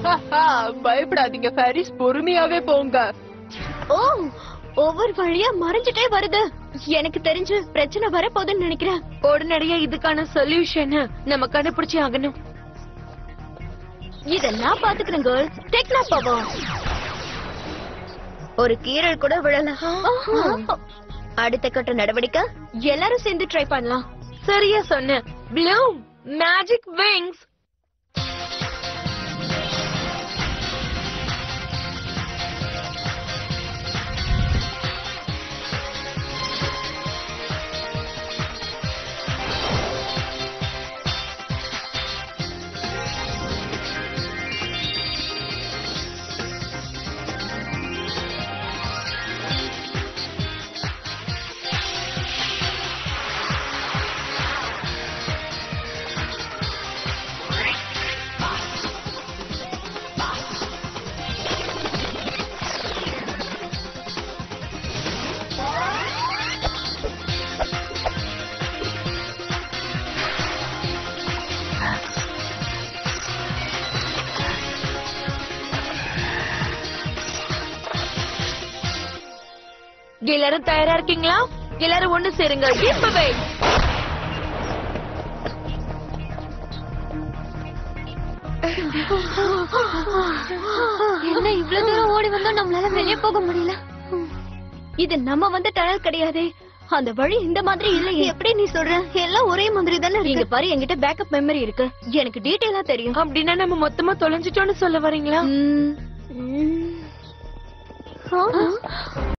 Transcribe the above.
பயப்படாதீங்க பாரிஸ் பொறுமையாவே போங்க ஓ ஒவ்வொரு வழியா மறைஞ்சிட்டே வருது எனக்கு தெரிஞ்சு பிரச்சனை வரப்போகுதுன்னு நினைக்கிறேன் உடனடியா இதுக்கான சொல்யூஷன் நம்ம கண்டுபிடிச்சே ஆகணும் இத நான் பாத்துக்கிறேன் கேர்ள்ஸ் டெக்னா பவர் ஒரு கீரல் கூட விழல அடுத்த கட்ட நடவடிக்கை எல்லாரும் சேர்ந்து ட்ரை பண்ணலாம் சரியா சொன்ன ப்ளூ மேஜிக் விங்ஸ் எல்லாரும் தயாரா இருக்கீங்களா எல்லாரும் ஒண்ணு சேருங்க இப்பவே என்ன இவ்வளவு தூரம் ஓடி வந்தா நம்மளால வெளியே போக முடியல இது நம்ம வந்த டனல் கிடையாதே அந்த வழி இந்த மாதிரி இல்லையே எப்படி நீ சொல்ற எல்லாம் ஒரே மாதிரி தானே இங்க பாரு என்கிட்ட பேக்கப் மெமரி இருக்கு எனக்கு டீடைலா தெரியும் அப்படின்னா நம்ம மொத்தமா தொலைஞ்சிட்டோம்னு சொல்ல வரீங்களா ம். ம். ஆ.